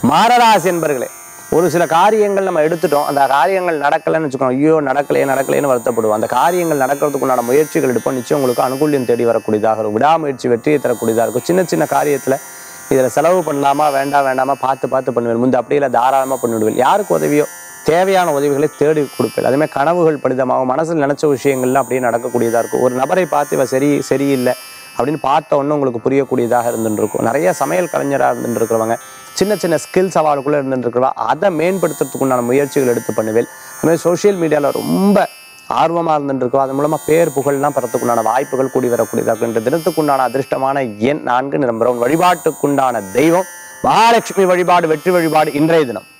மாரராசி என்பர்களே ஒரு சில காரியங்கள் நம்ம எடுத்துட்டோம் அந்த காரியங்கள் நடக்கலைன்னு வச்சுக்கோங்க ஐயோ நடக்கலையே நடக்கலைன்னு வருத்தப்படுவோம் அந்த காரியங்கள் நடக்கிறதுக்குண்டான முயற்சிகள் எடுப்போம் நிச்சயம் உங்களுக்கு அனுகூல்யம் தேடி வரக்கூடியதாக இருக்கும் விடாமுயற்சி வெற்றியை தரக்கூடியதாக இருக்கும் சின்ன சின்ன காரியத்தில் இதில் செலவு பண்ணலாமா வேண்டாம் வேண்டாமா பார்த்து பார்த்து பண்ணுவேன் முந்தி அப்படியே இல்லை தாராளமாக பண்ணிவிடுவேன் யாருக்கு உதவியோ தேவையான உதவிகளை தேடி கொடுப்பேன் அதே மாதிரி கனவுகள் பலிதமாகும் மனசில் நினச்ச விஷயங்கள்லாம் அப்படியே நடக்கக்கூடியதாக இருக்கும் ஒரு நபரை பார்த்து இவ சரி சரியில்லை அப்படின்னு பார்த்த உடனே உங்களுக்கு புரியக்கூடியதாக இருந்துருக்கும் நிறைய சமையல் கலைஞராக இருந்துருக்கிறவங்க சின்ன சின்ன ஸ்கில்ஸ் அவளுக்குள்ளே இருந்துருக்கிறவா அதை மேம்படுத்துறதுக்குண்டான முயற்சிகள் எடுத்து பண்ணுவேன் அதுமாதிரி சோஷியல் மீடியாவில் ரொம்ப ஆர்வமாக இருந்துருக்கோம் அதன் மூலமாக பேர் புகழ்லாம் பெறத்துக்குண்டான வாய்ப்புகள் கூடி வரக்கூடியதாக இருக்கும். இந்த தினத்துக்குண்டான அதிர்ஷ்டமான எண் நான்கு நிரம்புறோம் வழிபாட்டுக்குண்டான தெய்வம் மகாலட்சுமி வழிபாடு வெற்றி வழிபாடு இன்றைய தினம்